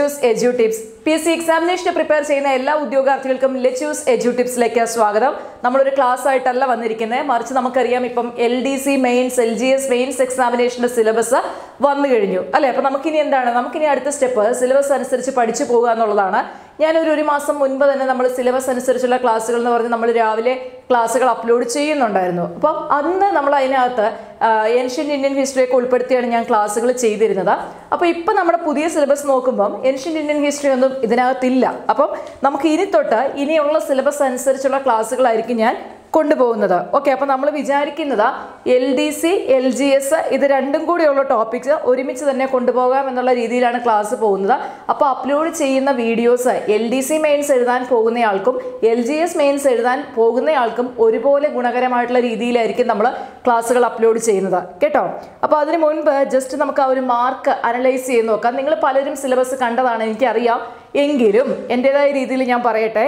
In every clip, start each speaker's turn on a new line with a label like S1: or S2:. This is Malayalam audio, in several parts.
S1: lettuce edu tips P S C എക്സാമിനേഷന് പ്രിപ്പയർ ചെയ്യുന്ന എല്ലാ ഉദ്യോഗാർത്ഥികൾക്കും ലെറ്റ്യൂസ് എജ്യു ടിപ്സിലേക്ക് സ്വാഗതം നമ്മളൊരു ക്ലാസ് ആയിട്ടല്ല വന്നിരിക്കുന്നത് മറിച്ച് നമുക്കറിയാം ഇപ്പം L D C mains L G S mains എക്സാമിനേഷൻ്റെ സിലബസ് വന്നു കഴിഞ്ഞു അല്ലേ അപ്പം നമുക്കിനി എന്താണ് നമുക്കിനി അടുത്ത സ്റ്റെപ്പ് സിലബസ് അനുസരിച്ച് പഠിച്ചു പോകുക എന്നുള്ളതാണ് ഞാനൊരു ഒരു മാസം മുൻപ് തന്നെ നമ്മൾ സിലബസ് അനുസരിച്ചുള്ള ക്ലാസ്സുകൾ എന്ന് പറഞ്ഞ് നമ്മൾ രാവിലെ ക്ലാസ്സുകൾ അപ്ലോഡ് ചെയ്യുന്നുണ്ടായിരുന്നു അപ്പം അന്ന് നമ്മൾ അതിനകത്ത് ഏൻഷ്യൻ ഇന്ത്യൻ ഹിസ്റ്ററിയൊക്കെ ഉൾപ്പെടുത്തിയാണ് ഞാൻ ക്ലാസ്സുകൾ ചെയ്തിരുന്നത് അപ്പോൾ ഇപ്പം നമ്മുടെ പുതിയ സിലബസ് നോക്കുമ്പം ഏൻഷ്യൻ ഇന്ത്യൻ ഹിസ്റ്ററി ഒന്നും ഇതിനകത്തില്ല അപ്പം നമുക്ക് ഇനി തൊട്ട് ഇനിയുള്ള സിലബസ് അനുസരിച്ചുള്ള ക്ലാസ്സുകളായിരിക്കും ഞാൻ കൊണ്ടുപോകുന്നത് ഓക്കെ അപ്പോൾ നമ്മൾ വിചാരിക്കുന്നത് L D C L G S ഇത് രണ്ടും കൂടിയുള്ള ടോപ്പിക്സ് ഒരുമിച്ച് തന്നെ കൊണ്ടുപോകാം എന്നുള്ള രീതിയിലാണ് ക്ലാസ് പോകുന്നത് അപ്പോൾ അപ്ലോഡ് ചെയ്യുന്ന videos L D C mains എഴുതാൻ പോകുന്നയാൾക്കും എൽ ജി എസ് മെയിൻസ് എഴുതാൻ പോകുന്നയാൾക്കും ഒരുപോലെ ഗുണകരമായിട്ടുള്ള രീതിയിലായിരിക്കും നമ്മൾ ക്ലാസ്സുകൾ അപ്ലോഡ് ചെയ്യുന്നത് കേട്ടോ അപ്പോൾ അതിന് മുൻപ് ജസ്റ്റ് നമുക്ക് ആ ഒരു മാർക്ക് അനലൈസ് ചെയ്ത് നോക്കാം നിങ്ങൾ പലരും സിലബസ് കണ്ടതാണ് എനിക്കറിയാം എങ്കിലും എൻ്റെതായ രീതിയിൽ ഞാൻ പറയട്ടെ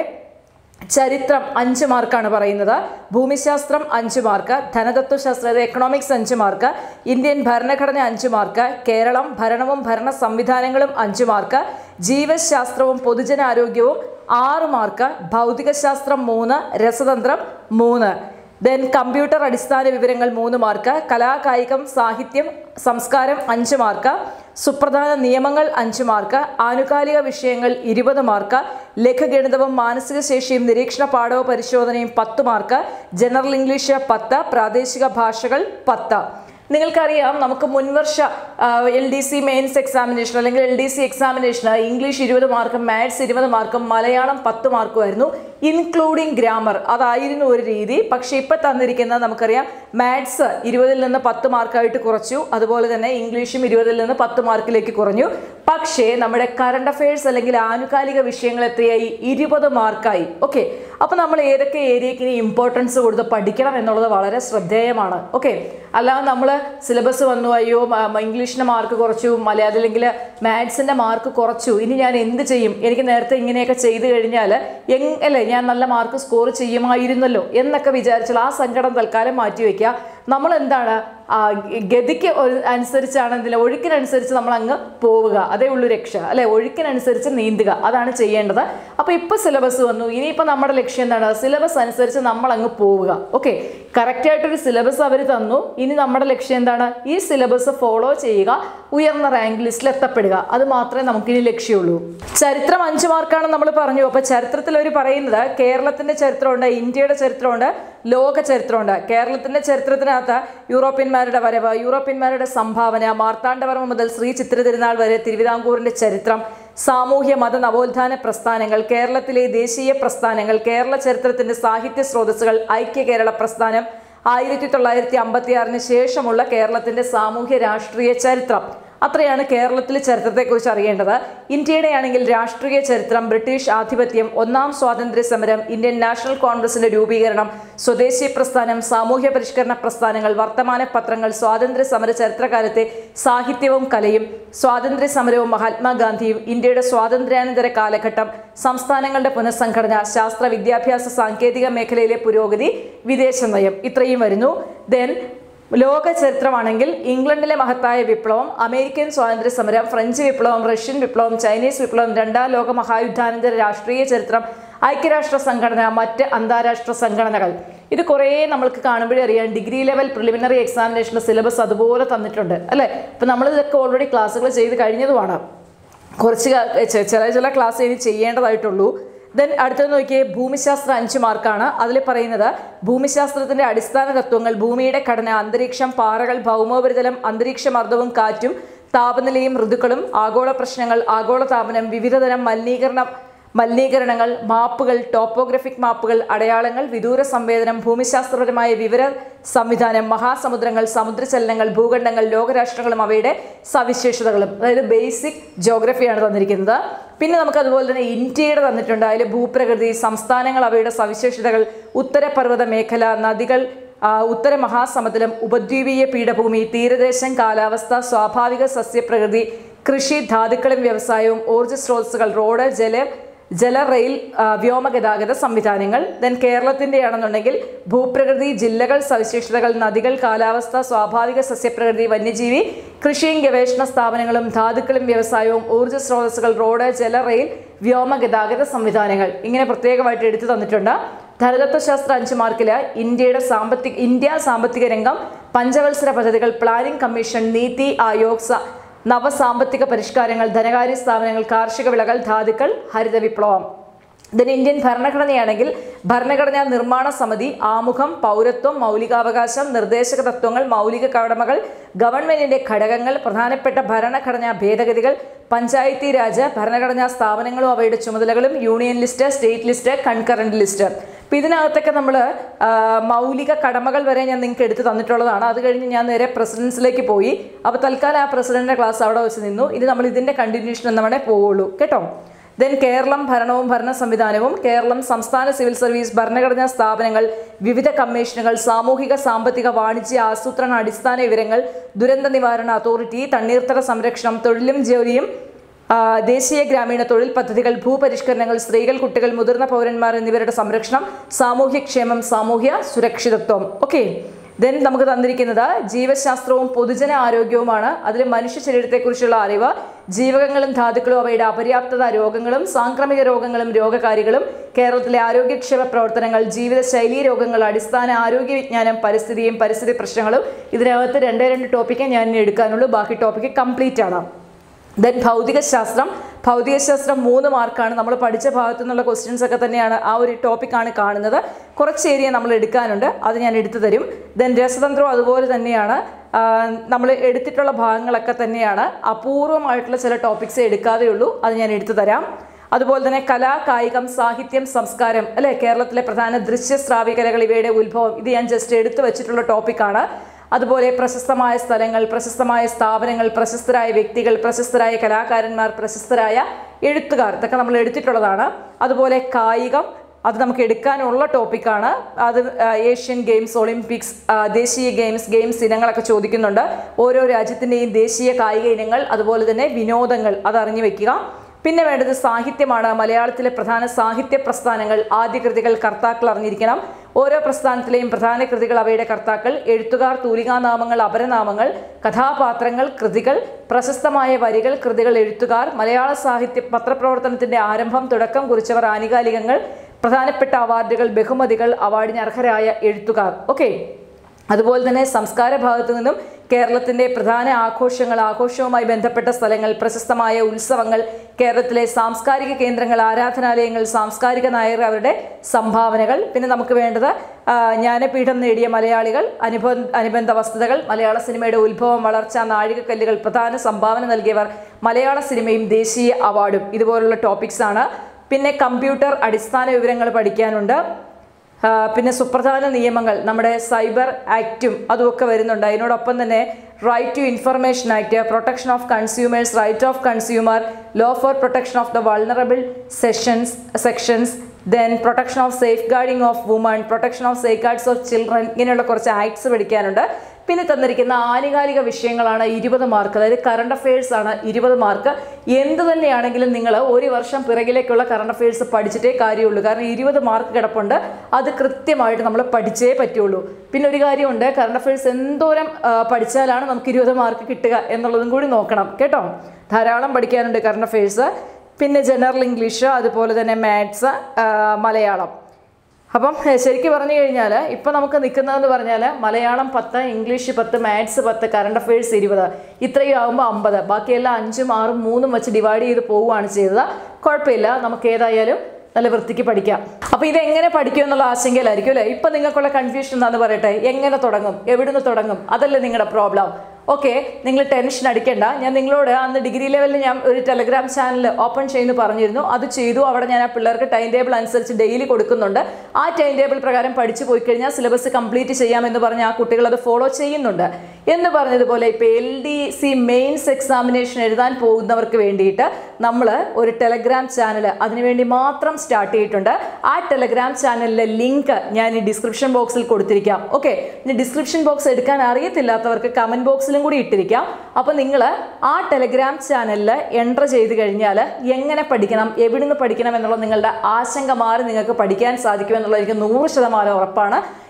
S1: ചരിത്രം അഞ്ച് മാർക്കാണ് പറയുന്നത് ഭൂമിശാസ്ത്രം അഞ്ച് മാർക്ക് ധനതത്വശാസ്ത്രം അതായത് എക്കണോമിക്സ് അഞ്ച് മാർക്ക് ഇന്ത്യൻ ഭരണഘടന അഞ്ച് മാർക്ക് കേരളം ഭരണവും ഭരണ സംവിധാനങ്ങളും അഞ്ച് മാർക്ക് ജീവശാസ്ത്രവും പൊതുജനാരോഗ്യവും ആറ് മാർക്ക് ഭൗതികശാസ്ത്രം മൂന്ന് രസതന്ത്രം മൂന്ന് ദെൻ കമ്പ്യൂട്ടർ അടിസ്ഥാന വിവരങ്ങൾ മൂന്ന് മാർക്ക് കലാകായികം സാഹിത്യം സംസ്കാരം അഞ്ച് മാർക്ക് സുപ്രധാന നിയമങ്ങൾ അഞ്ച് മാർക്ക് ആനുകാലിക വിഷയങ്ങൾ ഇരുപത് മാർക്ക് ലഘുഗണിതവും മാനസിക ശേഷിയും നിരീക്ഷണ പാഠവ പരിശോധനയും പത്ത് മാർക്ക് ജനറൽ ഇംഗ്ലീഷ് പത്ത് പ്രാദേശിക ഭാഷകൾ പത്ത് നിങ്ങൾക്കറിയാം നമുക്ക് മുൻവർഷ L D C mains examination അല്ലെങ്കിൽ എൽ ഡി സി എക്സാമിനേഷന് ഇംഗ്ലീഷ് ഇരുപത് മാർക്കും മാത്സ് ഇരുപത് മാർക്കും മലയാളം പത്ത് മാർക്കുമായിരുന്നു ഇൻക്ലൂഡിങ് ഗ്രാമർ അതായിരുന്നു ഒരു രീതി പക്ഷേ ഇപ്പം തന്നിരിക്കുന്നത് നമുക്കറിയാം മാത്സ് ഇരുപതിൽ നിന്ന് പത്ത് മാർക്കായിട്ട് കുറച്ചു അതുപോലെ തന്നെ ഇംഗ്ലീഷും ഇരുപതിൽ നിന്ന് പത്ത് മാർക്കിലേക്ക് കുറഞ്ഞു പക്ഷേ നമ്മുടെ കറണ്ട് അഫയേഴ്സ് അല്ലെങ്കിൽ ആനുകാലിക വിഷയങ്ങൾ എത്രയായി ഇരുപത് മാർക്കായി ഓക്കെ അപ്പോൾ നമ്മൾ ഏതൊക്കെ ഏരിയയ്ക്ക് ഇനി ഇമ്പോർട്ടൻസ് കൊടുത്ത് പഠിക്കണം എന്നുള്ളത് വളരെ ശ്രദ്ധേയമാണ് ഓക്കെ അല്ലാതെ നമ്മൾ സിലബസ് വന്നു അയ്യോ ഇംഗ്ലീഷിൻ്റെ മാർക്ക് കുറച്ചു മലയാളം അല്ലെങ്കിൽ മാത്സിൻ്റെ മാർക്ക് കുറച്ചു ഇനി ഞാൻ എന്ത് ചെയ്യും എനിക്ക് നേരത്തെ ഇങ്ങനെയൊക്കെ ചെയ്തു കഴിഞ്ഞാൽ എങ് അല്ലേ ഞാൻ നല്ല മാർക്ക് സ്കോർ ചെയ്യുമായിരുന്നല്ലോ എന്നൊക്കെ വിചാരിച്ചാൽ ആ സങ്കടം തൽക്കാലം മാറ്റി വയ്ക്കുക നമ്മൾ എന്താണ് ഗതിക്ക് അനുസരിച്ചാണ് എന്തില്ല ഒഴുക്കിനനുസരിച്ച് നമ്മൾ അങ്ങ് പോവുക അതേ ഉള്ളൂ രക്ഷ അല്ലെ ഒഴുക്കിനനുസരിച്ച് നീന്തുക അതാണ് ചെയ്യേണ്ടത് അപ്പോൾ ഇപ്പോൾ സിലബസ് വന്നു ഇനിയിപ്പോൾ നമ്മുടെ ലക്ഷ്യം എന്താണ് സിലബസ് അനുസരിച്ച് നമ്മൾ അങ്ങ് പോവുക ഓക്കെ കറക്റ്റായിട്ടൊരു സിലബസ് അവർ തന്നു ഇനി നമ്മുടെ ലക്ഷ്യം എന്താണ് ഈ സിലബസ് ഫോളോ ചെയ്യുക ഉയർന്ന റാങ്ക് ലിസ്റ്റിൽ എത്തപ്പെടുക അത് മാത്രമേ നമുക്കിനി ലക്ഷ്യമുള്ളൂ ചരിത്രം അഞ്ച് മാർക്കാണ് നമ്മൾ പറഞ്ഞു അപ്പോൾ ചരിത്രത്തിൽ അവർ പറയുന്നത് കേരളത്തിൻ്റെ ചരിത്രമുണ്ട് ഇന്ത്യയുടെ ചരിത്രമുണ്ട് ലോക ചരിത്രമുണ്ട് കേരളത്തിൻ്റെ ചരിത്രത്തിനകത്ത് യൂറോപ്യന്മാരുടെ വരവ് യൂറോപ്യന്മാരുടെ സംഭാവന മാർത്താണ്ഡവർമ്മ മുതൽ ശ്രീ ചിത്ര തിരുനാൾ വരെ തിരുവിതാംകൂറിൻ്റെ ചരിത്രം സാമൂഹ്യ മത നവോത്ഥാന പ്രസ്ഥാനങ്ങൾ കേരളത്തിലെ ദേശീയ പ്രസ്ഥാനങ്ങൾ കേരള ചരിത്രത്തിന്റെ സാഹിത്യ സ്രോതസ്സുകൾ ഐക്യ കേരള പ്രസ്ഥാനം ആയിരത്തി തൊള്ളായിരത്തി അമ്പത്തി ആറിന് ശേഷമുള്ള കേരളത്തിന്റെ സാമൂഹ്യ രാഷ്ട്രീയ ചരിത്രം അത്രയാണ് കേരളത്തിലെ ചരിത്രത്തെക്കുറിച്ച് അറിയേണ്ടത് ഇന്ത്യയുടെ ആണെങ്കിൽ രാഷ്ട്രീയ ചരിത്രം ബ്രിട്ടീഷ് ആധിപത്യം ഒന്നാം സ്വാതന്ത്ര്യ സമരം ഇന്ത്യൻ നാഷണൽ കോൺഗ്രസിന്റെ രൂപീകരണം സ്വദേശി പ്രസ്ഥാനം സാമൂഹ്യ പരിഷ്കരണ പ്രസ്ഥാനങ്ങൾ വർത്തമാന പത്രങ്ങൾ സ്വാതന്ത്ര്യ സമര ചരിത്രകാലത്തെ സാഹിത്യവും കലയും സ്വാതന്ത്ര്യ സമരവും മഹാത്മാഗാന്ധിയും ഇന്ത്യയുടെ സ്വാതന്ത്ര്യാനന്തര കാലഘട്ടം സംസ്ഥാനങ്ങളുടെ പുനഃസംഘടന ശാസ്ത്ര വിദ്യാഭ്യാസ സാങ്കേതിക മേഖലയിലെ പുരോഗതി വിദേശ നയം ഇത്രയും വരുന്നു ദെൻ ലോക ചരിത്രമാണെങ്കിൽ ഇംഗ്ലണ്ടിലെ മഹത്തായ വിപ്ലവം അമേരിക്കൻ സ്വാതന്ത്ര്യ സമരം ഫ്രഞ്ച് വിപ്ലവം റഷ്യൻ വിപ്ലവം ചൈനീസ് വിപ്ലവം രണ്ടാം ലോക മഹായുദ്ധാനന്തര രാഷ്ട്രീയ ചരിത്രം ഐക്യരാഷ്ട്ര സംഘടന മറ്റ് അന്താരാഷ്ട്ര സംഘടനകൾ ഇത് കുറേ നമ്മൾക്ക് കാണുമ്പോഴേ അറിയാം ഡിഗ്രി ലെവൽ പ്രിലിമിനറി എക്സാമിനേഷൻ്റെ സിലബസ് അതുപോലെ തന്നിട്ടുണ്ട് അല്ലേ അപ്പം നമ്മൾ ഇതൊക്കെ ഓൾറെഡി ക്ലാസ്സുകൾ ചെയ്ത് കഴിഞ്ഞതുമാണ് കുറച്ച് ചില ചില ക്ലാസ് ഇനി ചെയ്യേണ്ടതായിട്ടുള്ളൂ ദെൻ അടുത്തത് നോക്കിയേ ഭൂമിശാസ്ത്രം അഞ്ച് മാർക്കാണ് അതിൽ പറയുന്നത് ഭൂമിശാസ്ത്രത്തിന്റെ അടിസ്ഥാന തത്വങ്ങൾ ഭൂമിയുടെ ഘടന അന്തരീക്ഷം പാറകൾ ഭൗമോപരിതലം അന്തരീക്ഷമർദ്ദവും കാറ്റും താപനിലയും ഋതുക്കളും ആഗോള പ്രശ്നങ്ങൾ ആഗോള താപനം വിവിധതരം മലിനീകരണം മലിനീകരണങ്ങൾ മാപ്പുകൾ ടോപ്പോഗ്രഫിക് മാപ്പുകൾ അടയാളങ്ങൾ വിദൂര സംവേദനം ഭൂമിശാസ്ത്രപരമായ വിവര സംവിധാനം മഹാസമുദ്രങ്ങൾ സമുദ്രചലനങ്ങൾ ഭൂഖണ്ഡങ്ങൾ ലോകരാഷ്ട്രങ്ങളും അവയുടെ സവിശേഷതകളും അതായത് ബേസിക് ജോഗ്രഫിയാണ് തന്നിരിക്കുന്നത് പിന്നെ നമുക്ക് അതുപോലെ തന്നെ ഇന്ത്യയുടെ തന്നിട്ടുണ്ട് അതിൽ ഭൂപ്രകൃതി സംസ്ഥാനങ്ങൾ അവയുടെ സവിശേഷതകൾ ഉത്തരപർവ്വത മേഖല നദികൾ ഉത്തര മഹാസമുദ്രം ഉപദ്വീപീയ പീഠഭൂമി തീരദേശം കാലാവസ്ഥ സ്വാഭാവിക സസ്യപ്രകൃതി കൃഷി ധാതുക്കളും വ്യവസായവും ഊർജ്ജ സ്രോതസ്സുകൾ റോഡ് ജല ജല റെയിൽ ആ, വ്യോമഗതാഗത സംവിധാനങ്ങൾ ദെൻ കേരളത്തിൻ്റെ ആണെന്നുണ്ടെങ്കിൽ ഭൂപ്രകൃതി ജില്ലകൾ സവിശേഷതകൾ നദികൾ കാലാവസ്ഥ സ്വാഭാവിക സസ്യപ്രകൃതി വന്യജീവി കൃഷിയും ഗവേഷണ സ്ഥാപനങ്ങളും ധാതുക്കളും വ്യവസായവും ഊർജ്ജ സ്രോതസ്സുകൾ റോഡ് ജല റെയിൽ വ്യോമ ഗതാഗത സംവിധാനങ്ങൾ ഇങ്ങനെ പ്രത്യേകമായിട്ട് എടുത്തു തന്നിട്ടുണ്ട് ധനതത്വശാസ്ത്ര അഞ്ച് മാർക്കില് ഇന്ത്യയുടെ സാമ്പത്തിക ഇന്ത്യ സാമ്പത്തിക രംഗം പഞ്ചവത്സര പദ്ധതികൾ പ്ലാനിംഗ് കമ്മീഷൻ നീതി ആയോഗ് സ- നവസാമ്പത്തിക പരിഷ്കാരങ്ങൾ ധനകാര്യ സ്ഥാപനങ്ങൾ കാർഷിക വിളകൾ ധാതുക്കൾ ഹരിത വിപ്ലവം ഇതിന് ഇന്ത്യൻ ഭരണഘടനയാണെങ്കിൽ ഭരണഘടനാ നിർമ്മാണ സമിതി ആമുഖം പൗരത്വം മൗലികാവകാശം നിർദ്ദേശക തത്വങ്ങൾ മൗലിക കടമകൾ ഗവൺമെന്റിന്റെ ഘടകങ്ങൾ പ്രധാനപ്പെട്ട ഭരണഘടനാ ഭേദഗതികൾ പഞ്ചായത്തി രാജ് ഭരണഘടനാ സ്ഥാപനങ്ങളും അവയുടെ ചുമതലകളും union list state list concurrent list അപ്പം ഇതിനകത്തൊക്കെ നമ്മൾ മൗലിക കടമകൾ വരെ ഞാൻ നിങ്ങൾക്ക് എടുത്ത് തന്നിട്ടുള്ളതാണ് അത് കഴിഞ്ഞ് ഞാൻ നേരെ പ്രസിഡൻസിലേക്ക് പോയി അപ്പോൾ തൽക്കാലം ആ പ്രസിഡന്റിന്റെ ക്ലാസ് അവിടെ വെച്ച് നിന്നു ഇനി നമ്മൾ ഇതിന്റെ കണ്ടിന്യൂഷൻ എന്നവിടെ പോവുള്ളൂ കേട്ടോ ദെൻ കേരളം ഭരണവും ഭരണ സംവിധാനവും കേരളം സംസ്ഥാന സിവിൽ സർവീസ് ഭരണഘടനാ സ്ഥാപനങ്ങൾ വിവിധ കമ്മീഷനുകൾ സാമൂഹിക സാമ്പത്തിക വാണിജ്യ ആസൂത്രണ അടിസ്ഥാന വിവരങ്ങൾ ദുരന്ത നിവാരണ അതോറിറ്റി തണ്ണീർത്തട സംരക്ഷണം തൊഴിലും ജോലിയും ആ, ദേശീയ ഗ്രാമീണ തൊഴിൽ പദ്ധതികൾ ഭൂപരിഷ്കരണങ്ങൾ സ്ത്രീകൾ കുട്ടികൾ മുതിർന്ന പൗരന്മാർ എന്നിവരുടെ സംരക്ഷണം സാമൂഹ്യക്ഷേമം സാമൂഹ്യ സുരക്ഷിതത്വം ഓക്കെ ദെൻ നമുക്ക് തന്നിരിക്കുന്നത് ജീവശാസ്ത്രവും പൊതുജന ആരോഗ്യവുമാണ് അതിൽ മനുഷ്യ ശരീരത്തെക്കുറിച്ചുള്ള അറിവ് ജീവകങ്ങളും ധാതുക്കളും അവയുടെ അപര്യാപ്തത രോഗങ്ങളും സാംക്രമിക രോഗങ്ങളും രോഗകാരികളും കേരളത്തിലെ ആരോഗ്യക്ഷേമ പ്രവർത്തനങ്ങൾ ജീവിതശൈലി രോഗങ്ങൾ അടിസ്ഥാന ആരോഗ്യ വിജ്ഞാനം പരിസ്ഥിതിയും പരിസ്ഥിതി പ്രശ്നങ്ങളും ഇതിനകത്ത് രണ്ടേ രണ്ട് ടോപ്പിക്കേ ഞാൻ ഇനി എടുക്കാനുള്ളൂ ബാക്കി ടോപ്പിക്ക് കംപ്ലീറ്റ് ആണ് ദെൻ ഭൗതികശാസ്ത്രം ഭൗതികശാസ്ത്രം മൂന്ന് മാർക്കാണ് നമ്മൾ പഠിച്ച ഭാഗത്തു നിന്നുള്ള ക്വസ്റ്റ്യൻസ് ഒക്കെ തന്നെയാണ് ആ ഒരു ടോപ്പിക്കാണ് കാണുന്നത് കുറച്ച് ഏരിയ നമ്മൾ എടുക്കാനുണ്ട് അത് ഞാൻ എടുത്തു തരും ദെൻ രസതന്ത്രം അതുപോലെ തന്നെയാണ് നമ്മൾ എടുത്തിട്ടുള്ള ഭാഗങ്ങളൊക്കെ തന്നെയാണ് അപൂർവമായിട്ടുള്ള ചില ടോപ്പിക്സ് എടുക്കാതെ ഉള്ളൂ അത് ഞാൻ എടുത്തു തരാം അതുപോലെ തന്നെ കലാ കായികം സാഹിത്യം സംസ്കാരം അല്ലെ കേരളത്തിലെ പ്രധാന ദൃശ്യ ശ്രാവ്യ കലകൾ ഇവയുടെ ഉത്ഭവം ഇത് ഞാൻ ജസ്റ്റ് എടുത്തു വെച്ചിട്ടുള്ള ടോപ്പിക്കാണ് അതുപോലെ പ്രശസ്തമായ സ്ഥലങ്ങൾ പ്രശസ്തമായ സ്ഥാപനങ്ങൾ പ്രശസ്തരായ വ്യക്തികൾ പ്രശസ്തരായ കലാകാരന്മാർ പ്രശസ്തരായ എഴുത്തുകാർ ഇതൊക്കെ നമ്മൾ എടുത്തിട്ടുള്ളതാണ് അതുപോലെ കായികം അത് നമുക്ക് എടുക്കാനുള്ള ടോപ്പിക്കാണ് അത് ആ, ഏഷ്യൻ ഗെയിംസ് ഒളിമ്പിക്സ് ആ, ദേശീയ ഗെയിംസ് ഗെയിംസ് ഇനങ്ങളൊക്കെ ചോദിക്കുന്നുണ്ട് ഓരോ രാജ്യത്തിൻ്റെയും ദേശീയ കായിക ഇനങ്ങൾ അതുപോലെ തന്നെ വിനോദങ്ങൾ അത് അറിഞ്ഞു വെക്കുക പിന്നെ വേണ്ടത് സാഹിത്യമാണ് മലയാളത്തിലെ പ്രധാന സാഹിത്യ പ്രസ്ഥാനങ്ങൾ ആദ്യ കൃതികൾ കർത്താക്കൾ അറിഞ്ഞിരിക്കണം ഓരോ പ്രസ്ഥാനത്തിലെയും പ്രധാന കൃതികൾ അവയുടെ കർത്താക്കൾ എഴുത്തുകാർ തൂലികാനാമങ്ങൾ അപരനാമങ്ങൾ കഥാപാത്രങ്ങൾ കൃതികൾ പ്രശസ്തമായ വരികൾ കൃതികൾ എഴുത്തുകാർ മലയാള സാഹിത്യ പത്രപ്രവർത്തനത്തിന്റെ ആരംഭം തുടക്കം കുറിച്ചവർ ആനുകാലികങ്ങൾ പ്രധാനപ്പെട്ട അവാർഡുകൾ ബഹുമതികൾ അവാർഡിന് അർഹരായ എഴുത്തുകാർ ഓക്കെ അതുപോലെ തന്നെ സംസ്കാര ഭാഗത്തു നിന്നും കേരളത്തിന്റെ പ്രധാന ആഘോഷങ്ങൾ ആഘോഷവുമായി ബന്ധപ്പെട്ട സ്ഥലങ്ങൾ പ്രശസ്തമായ ഉത്സവങ്ങൾ കേരളത്തിലെ സാംസ്കാരിക കേന്ദ്രങ്ങൾ ആരാധനാലയങ്ങൾ സാംസ്കാരിക നായർ അവരുടെ സംഭാവനകൾ പിന്നെ നമുക്ക് വേണ്ടത് ആ, ജ്ഞാനപീഠം നേടിയ മലയാളികൾ അനുബന്ധ അനുബന്ധ വസ്തുതകൾ മലയാള സിനിമയുടെ ഉത്ഭവം വളർച്ച നാഴികക്കല്ലുകൾ പ്രധാന സംഭാവന നൽകിയവർ മലയാള സിനിമയും ദേശീയ അവാർഡും ഇതുപോലുള്ള ടോപ്പിക്സ് ആണ് പിന്നെ കമ്പ്യൂട്ടർ അടിസ്ഥാന വിവരങ്ങൾ പഠിക്കാനുണ്ട് ആ, പിന്നെ സുപ്രധാന നിയമങ്ങൾ നമ്മുടെ സൈബർ ആക്റ്റും അതുമൊക്കെ വരുന്നുണ്ട് അതിനോടൊപ്പം തന്നെ right to information act protection of consumers right of consumer law for protection of the vulnerable sessions sections then protection of safeguarding of women protection of safeguards of children ഇങ്ങനെയുള്ള കുറച്ച് ആക്ട്സ് പഠിക്കാനുണ്ട് പിന്നെ തന്നിരിക്കുന്ന ആനുകാലിക വിഷയങ്ങളാണ് ഇരുപത് മാർക്ക് അതായത് കറണ്ട് അഫയേഴ്സ് ആണ് ഇരുപത് മാർക്ക് എന്ത് തന്നെയാണെങ്കിലും നിങ്ങൾ ഒരു വർഷം പിറകിലേക്കുള്ള കറണ്ട് അഫയേഴ്സ് പഠിച്ചിട്ടേ കാര്യമുള്ളൂ കാരണം ഇരുപത് മാർക്ക് കിടപ്പുണ്ട് അത് കൃത്യമായിട്ട് നമ്മൾ പഠിച്ചേ പറ്റുള്ളൂ പിന്നെ ഒരു കാര്യമുണ്ട് കറണ്ട് അഫയേഴ്സ് എന്തോരം ആ, പഠിച്ചാലാണ് നമുക്ക് ഇരുപത് മാർക്ക് കിട്ടുക എന്നുള്ളതും കൂടി നോക്കണം കേട്ടോ ധാരാളം പഠിക്കാനുണ്ട് കറണ്ട് അഫയേഴ്സ് പിന്നെ ജനറൽ ഇംഗ്ലീഷ് അതുപോലെ തന്നെ മാത്സ് മലയാളം അപ്പം ഏ, ശരിക്കും പറഞ്ഞു കഴിഞ്ഞാൽ ഇപ്പം നമുക്ക് നിൽക്കുന്നതെന്ന് പറഞ്ഞാൽ മലയാളം പത്ത് ഇംഗ്ലീഷ് പത്ത് മാത്സ് പത്ത് കറണ്ട് അഫയേഴ്സ് ഇരുപത് ഇത്രയും ആകുമ്പോൾ അമ്പത് ബാക്കിയെല്ലാം അഞ്ചും ആറും മൂന്നും വെച്ച് ഡിവൈഡ് ചെയ്ത് പോവുകയാണ് ചെയ്തത് കുഴപ്പമില്ല നമുക്ക് ഏതായാലും നല്ല വൃത്തിക്ക് പഠിക്കാം അപ്പോൾ ഇത് എങ്ങനെ പഠിക്കും എന്നുള്ള ആശങ്കയിലായിരിക്കും അല്ലേ ഇപ്പം നിങ്ങൾക്കുള്ള കൺഫ്യൂഷൻ എന്താണെന്ന് പറയട്ടെ എങ്ങനെ തുടങ്ങും എവിടുന്ന് തുടങ്ങും അതല്ലേ നിങ്ങളുടെ പ്രോബ്ലം ഓക്കെ നിങ്ങൾ ടെൻഷൻ അടിക്കണ്ട ഞാൻ നിങ്ങളോട് അന്ന് ഡിഗ്രി ലെവലിൽ ഞാൻ ഒരു ടെലഗ്രാം ചാനൽ ഓപ്പൺ ചെയ്യുന്നു പറഞ്ഞിരുന്നു അത് ചെയ്തു അവിടെ ഞാൻ ആ പിള്ളേർക്ക് ടൈം ടേബിൾ അനുസരിച്ച് ഡെയിലി കൊടുക്കുന്നുണ്ട് ആ ടൈം ടേബിൾ പ്രകാരം പഠിച്ചു പോയി കഴിഞ്ഞാൽ സിലബസ് കംപ്ലീറ്റ് ചെയ്യാമെന്ന് പറഞ്ഞ് ആ കുട്ടികൾ അത് ഫോളോ ചെയ്യുന്നുണ്ട് എന്ന് പറഞ്ഞതുപോലെ ഇപ്പോൾ L D C mains examination എഴുതാൻ പോകുന്നവർക്ക് വേണ്ടിയിട്ട് നമ്മൾ ഒരു ടെലഗ്രാം ചാനൽ അതിനുവേണ്ടി മാത്രം സ്റ്റാർട്ട് ചെയ്തിട്ടുണ്ട് ആ ടെലഗ്രാം ചാനലിലെ ലിങ്ക് ഞാൻ ഈ ഡിസ്ക്രിപ്ഷൻ ബോക്സിൽ കൊടുത്തിരിക്കാം ഓക്കെ ഇനി ഡിസ്ക്രിപ്ഷൻ ബോക്സ് എടുക്കാൻ അറിയത്തില്ലാത്തവർക്ക് കമൻറ്റ് ബോക്സിലും കൂടി ഇട്ടിരിക്കാം അപ്പോൾ നിങ്ങൾ ആ ടെലഗ്രാം ചാനലിൽ എൻ്റർ ചെയ്ത് കഴിഞ്ഞാൽ എങ്ങനെ പഠിക്കണം എവിടുന്ന് പഠിക്കണം എന്നുള്ള നിങ്ങളുടെ ആശങ്ക മാറി നിങ്ങൾക്ക് പഠിക്കാൻ സാധിക്കും എന്നുള്ളത് എനിക്ക് നൂറ് ശതമാനം ഉറപ്പാണ്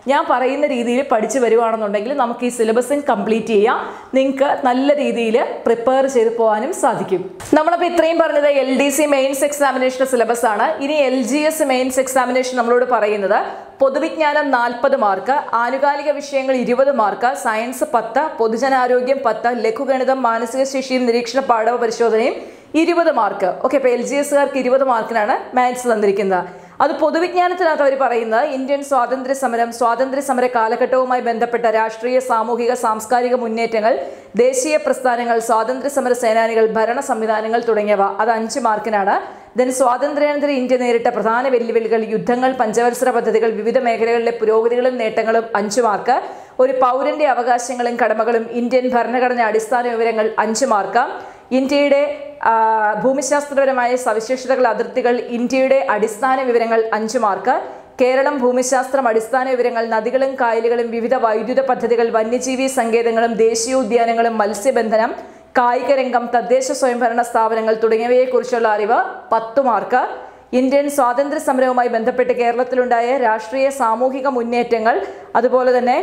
S1: ഞാൻ പറയുന്ന രീതിയിൽ പഠിച്ചു വരുവാണെന്നുണ്ടെങ്കിൽ നമുക്ക് ഈ സിലബസും കംപ്ലീറ്റ് ചെയ്യാം നിങ്ങൾക്ക് നല്ല രീതിയിൽ പ്രിപ്പയർ ചെയ്ത് പോകാനും സാധിക്കും നമ്മളപ്പോൾ ഇത്രയും പറഞ്ഞത് L D C mains examination syllabus ആണ് ഇനി L G S mains examination നമ്മളോട് പറയുന്നത് പൊതുവിജ്ഞാനം നാൽപ്പത് മാർക്ക് ആനുകാലിക വിഷയങ്ങൾ ഇരുപത് മാർക്ക് സയൻസ് പത്ത് പൊതുജനാരോഗ്യം പത്ത് ലഘുഗണിതം മാനസിക ശേഷിയും നിരീക്ഷണ പാഠവ പരിശോധനയും ഇരുപത് മാർക്ക് ഓക്കെ അപ്പോൾ എൽ ജി എസുകാർക്ക് ഇരുപത് മാർക്കിനാണ് മാത്സ് തന്നിരിക്കുന്നത് അത് പൊതുവിജ്ഞാനത്തിനകത്ത് അവർ പറയുന്നത് ഇന്ത്യൻ സ്വാതന്ത്ര്യ സമരം സ്വാതന്ത്ര്യ സമര കാലഘട്ടവുമായി ബന്ധപ്പെട്ട രാഷ്ട്രീയ സാമൂഹിക സാംസ്കാരിക മുന്നേറ്റങ്ങൾ ദേശീയ പ്രസ്ഥാനങ്ങൾ സ്വാതന്ത്ര്യ സമര സേനാനികൾ ഭരണ സംവിധാനങ്ങൾ തുടങ്ങിയവ അത് അഞ്ച് മാർക്കിനാണ് ദെൻ സ്വാതന്ത്ര്യാനന്തര ഇന്ത്യ നേരിട്ട പ്രധാന വെല്ലുവിളികൾ യുദ്ധങ്ങൾ പഞ്ചവത്സര പദ്ധതികൾ വിവിധ മേഖലകളിലെ പുരോഗതികളും നേട്ടങ്ങളും അഞ്ച് മാർക്ക് ഒരു പൗരന്റെ അവകാശങ്ങളും കടമകളും ഇന്ത്യൻ ഭരണഘടന അടിസ്ഥാന വിവരങ്ങൾ അഞ്ച് മാർക്ക് ഇന്ത്യയുടെ ആ, ഭൂമിശാസ്ത്രപരമായ സവിശേഷതകൾ അതിർത്തികൾ ഇന്ത്യയുടെ അടിസ്ഥാന വിവരങ്ങൾ അഞ്ച് മാർക്ക് കേരളം ഭൂമിശാസ്ത്രം അടിസ്ഥാന വിവരങ്ങൾ നദികളും കായലുകളും വിവിധ വൈദ്യുത പദ്ധതികൾ വന്യജീവി സങ്കേതങ്ങളും ദേശീയോദ്യാനങ്ങളും മത്സ്യബന്ധനം കായിക രംഗം തദ്ദേശ സ്വയംഭരണ സ്ഥാപനങ്ങൾ തുടങ്ങിയവയെക്കുറിച്ചുള്ള അറിവ് പത്ത് മാർക്ക് ഇന്ത്യൻ സ്വാതന്ത്ര്യ സമരവുമായി ബന്ധപ്പെട്ട് കേരളത്തിലുണ്ടായ രാഷ്ട്രീയ സാമൂഹിക മുന്നേറ്റങ്ങൾ അതുപോലെ തന്നെ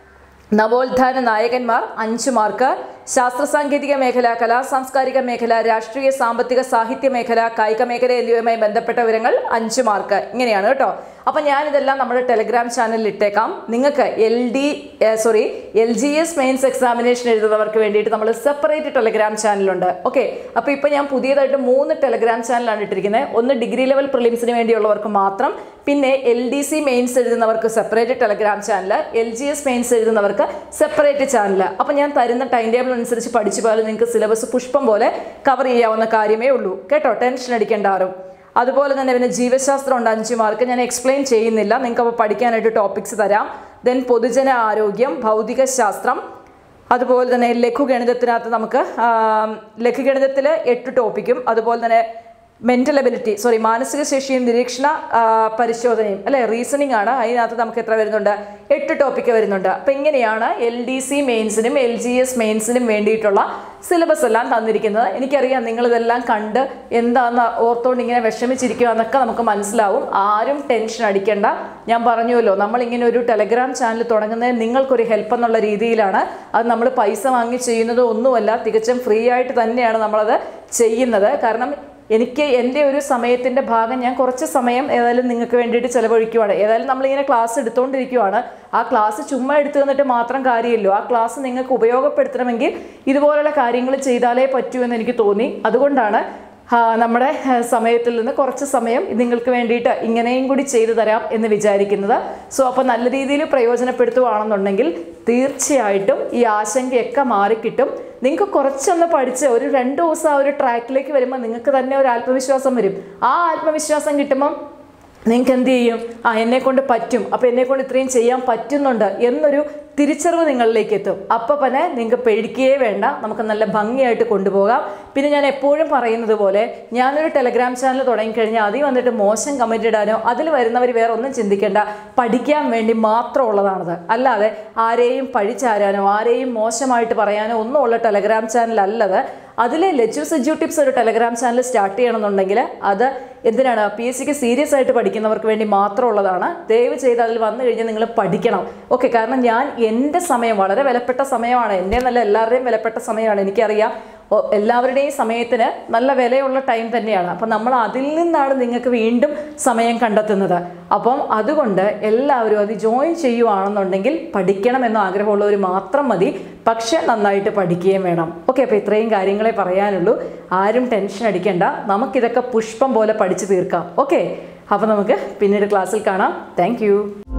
S1: നവോത്ഥാന നായകന്മാർ അഞ്ച് മാർക്ക് ശാസ്ത്ര സാങ്കേതിക മേഖല കലാ സാംസ്കാരിക മേഖല രാഷ്ട്രീയ സാമ്പത്തിക സാഹിത്യ മേഖല കായിക മേഖല എന്നിവയുമായി ബന്ധപ്പെട്ട വിവരങ്ങൾ അഞ്ച് മാർക്ക് ഇങ്ങനെയാണ് കേട്ടോ അപ്പം ഞാനിതെല്ലാം നമ്മുടെ ടെലിഗ്രാം ചാനലിൽ ഇട്ടേക്കാം നിങ്ങൾക്ക് L D sorry L G S mains examination എഴുതുന്നവർക്ക് വേണ്ടിയിട്ട് നമ്മൾ സെപ്പറേറ്റ് ടെലിഗ്രാം ചാനലുണ്ട് ഓക്കെ അപ്പോൾ ഇപ്പോൾ ഞാൻ പുതിയതായിട്ട് മൂന്ന് ടെലിഗ്രാം ചാനലാണ് ഇട്ടിരിക്കുന്നത് ഒന്ന് ഡിഗ്രി ലെവൽ പ്രിലിംസിന് വേണ്ടിയുള്ളവർക്ക് മാത്രം പിന്നെ എൽ ഡി സി മെയിൻസ് എഴുതുന്നവർക്ക് separate Telegram channel L G S mains എഴുതുന്നവർക്ക് സെപ്പറേറ്റ് ചാനൽ അപ്പോൾ ഞാൻ തരുന്ന ടൈം ടേബിൾ അനുസരിച്ച് പഠിച്ചു പോയാൽ നിങ്ങൾക്ക് സിലബസ് പുഷ്പം പോലെ കവർ ചെയ്യാവുന്ന കാര്യമേ ഉള്ളൂ കേട്ടോ ടെൻഷൻ അടിക്കേണ്ട ആരും അതുപോലെ തന്നെ പിന്നെ ജീവശാസ്ത്രം ഉണ്ട് അഞ്ച് മാർക്ക് ഞാൻ എക്സ്പ്ലെയിൻ ചെയ്യുന്നില്ല നിങ്ങൾക്ക് അപ്പോൾ പഠിക്കാനായിട്ട് ടോപ്പിക്സ് തരാം ദെൻ പൊതുജന ആരോഗ്യം ഭൗതിക ശാസ്ത്രം അതുപോലെ തന്നെ ലഘുഗണിതത്തിനകത്ത് നമുക്ക് ലഘുഗണിതത്തിൽ എട്ട് ടോപ്പിക്കും അതുപോലെ തന്നെ മെന്റൽ എബിലിറ്റി സോറി മാനസിക ശേഷിയും നിരീക്ഷണ ആ, പരിശോധനയും അല്ലെ റീസണിംഗ് ആണ് അതിനകത്ത് നമുക്ക് എത്ര വരുന്നുണ്ട് എട്ട് ടോപ്പിക്ക് വരുന്നുണ്ട് അപ്പം ഇങ്ങനെയാണ് എൽ ഡി സി മെയിൻസിനും എൽ ജി എസ് മെയിൻസിനും വേണ്ടിയിട്ടുള്ള സിലബസ് എല്ലാം തന്നിരിക്കുന്നത് എനിക്കറിയാം നിങ്ങളിതെല്ലാം കണ്ട് എന്താന്ന് ഓർത്തുകൊണ്ട് ഇങ്ങനെ വിഷമിച്ചിരിക്കുക എന്നൊക്കെ നമുക്ക് മനസ്സിലാവും ആരും ടെൻഷൻ അടിക്കേണ്ട ഞാൻ പറഞ്ഞുവല്ലോ നമ്മളിങ്ങനെ ഒരു ടെലഗ്രാം ചാനൽ തുടങ്ങുന്നത് നിങ്ങൾക്കൊരു ഹെൽപ്പ് എന്നുള്ള രീതിയിലാണ് അത് നമ്മൾ പൈസ വാങ്ങി ചെയ്യുന്നത് ഒന്നുമല്ല തികച്ചും ഫ്രീ ആയിട്ട് തന്നെയാണ് നമ്മളത് ചെയ്യുന്നത് കാരണം എനിക്ക് എൻ്റെ ഒരു സമയത്തിൻ്റെ ഭാഗം ഞാൻ കുറച്ച് സമയം ഏതായാലും നിങ്ങൾക്ക് വേണ്ടിയിട്ട് ചിലവഴിക്കുവാണ് ഏതായാലും നമ്മളിങ്ങനെ ക്ലാസ് എടുത്തുകൊണ്ടിരിക്കുവാണ് ആ ക്ലാസ് ചുമ്മാ എടുത്തു തന്നിട്ട് മാത്രം കാര്യമില്ലോ ആ ക്ലാസ് നിങ്ങൾക്ക് ഉപയോഗപ്പെടുത്തണമെങ്കിൽ ഇതുപോലുള്ള കാര്യങ്ങൾ ചെയ്താലേ പറ്റൂ എന്ന് എനിക്ക് തോന്നി അതുകൊണ്ടാണ് ആ, നമ്മുടെ ആ, സമയത്തിൽ നിന്ന് കുറച്ച് സമയം നിങ്ങൾക്ക് വേണ്ടിയിട്ട് ഇങ്ങനെയും കൂടി ചെയ്തു തരാം എന്ന് വിചാരിക്കുന്നത് സോ അപ്പോൾ നല്ല രീതിയിൽ പ്രയോജനപ്പെടുത്തുകയാണെന്നുണ്ടെങ്കിൽ തീർച്ചയായിട്ടും ഈ ആശങ്കയൊക്കെ മാറിക്കിട്ടും നിങ്ങൾക്ക് കുറച്ചൊന്ന് പഠിച്ച് ഒരു രണ്ട് ദിവസം ആ ഒരു ട്രാക്കിലേക്ക് വരുമ്പോൾ നിങ്ങൾക്ക് തന്നെ ഒരു ആത്മവിശ്വാസം വരും ആ ആത്മവിശ്വാസം കിട്ടുമ്പം നിങ്ങൾക്ക് എന്ത് ചെയ്യും ആ എന്നെ കൊണ്ട് പറ്റും അപ്പോൾ എന്നെ കൊണ്ട് ഇത്രയും ചെയ്യാൻ പറ്റുന്നുണ്ട് എന്നൊരു തിരിച്ചറിവ് നിങ്ങളിലേക്ക് എത്തും അപ്പോൾ പിന്നെ നിങ്ങൾക്ക് പേടിക്കുകയേ വേണ്ട നമുക്ക് നല്ല ഭംഗിയായിട്ട് കൊണ്ടുപോകാം പിന്നെ ഞാൻ എപ്പോഴും പറയുന്നത് പോലെ ഞാനൊരു ടെലഗ്രാം ചാനൽ തുടങ്ങിക്കഴിഞ്ഞാൽ അതിൽ വന്നിട്ട് മോശം കമൻറ്റ് ഇടാനോ അതിൽ വരുന്നവർ വേറെ ഒന്നും ചിന്തിക്കേണ്ട പഠിക്കാൻ വേണ്ടി മാത്രമുള്ളതാണത് അല്ലാതെ ആരെയും പഴിച്ചാരാനോ ആരെയും മോശമായിട്ട് പറയാനോ ഒന്നും ഉള്ള ടെലഗ്രാം ചാനൽ അല്ലത് അതിൽ ലെച്ചൂസ് എജ്യൂ ടിപ്സ് ഒരു ടെലഗ്രാം ചാനൽ സ്റ്റാർട്ട് ചെയ്യണമെന്നുണ്ടെങ്കിൽ അത് എന്തിനാണ് പി എസ് സിക്ക് സീരിയസ് ആയിട്ട് പഠിക്കുന്നവർക്ക് വേണ്ടി മാത്രമുള്ളതാണ് ദയവ് ചെയ്ത് അതിൽ വന്നു കഴിഞ്ഞാൽ നിങ്ങൾ പഠിക്കണം ഓക്കെ കാരണം ഞാൻ എൻ്റെ സമയം വളരെ വിലപ്പെട്ട സമയമാണ് എൻ്റെ നല്ല എല്ലാവരുടെയും വിലപ്പെട്ട സമയമാണ് എനിക്കറിയാം ഓ, എല്ലാവരുടെയും സമയത്തിന് നല്ല വിലയുള്ള ടൈം തന്നെയാണ് അപ്പം നമ്മൾ അതിൽ നിന്നാണ് നിങ്ങൾക്ക് വീണ്ടും സമയം കണ്ടെത്തുന്നത് അപ്പം അതുകൊണ്ട് എല്ലാവരും അത് ജോയിൻ ചെയ്യുവാണെന്നുണ്ടെങ്കിൽ പഠിക്കണം എന്ന ആഗ്രഹമുള്ളവർ മാത്രം മതി പക്ഷെ നന്നായിട്ട് പഠിക്കുകയും വേണം ഓക്കെ അപ്പോൾ ഇത്രയും കാര്യങ്ങളെ പറയാനുള്ളൂ ആരും ടെൻഷൻ അടിക്കേണ്ട നമുക്കിതൊക്കെ പുഷ്പം പോലെ പഠിച്ചു തീർക്കാം ഓക്കെ അപ്പോൾ നമുക്ക് പിന്നീട് ക്ലാസ്സിൽ കാണാം താങ്ക്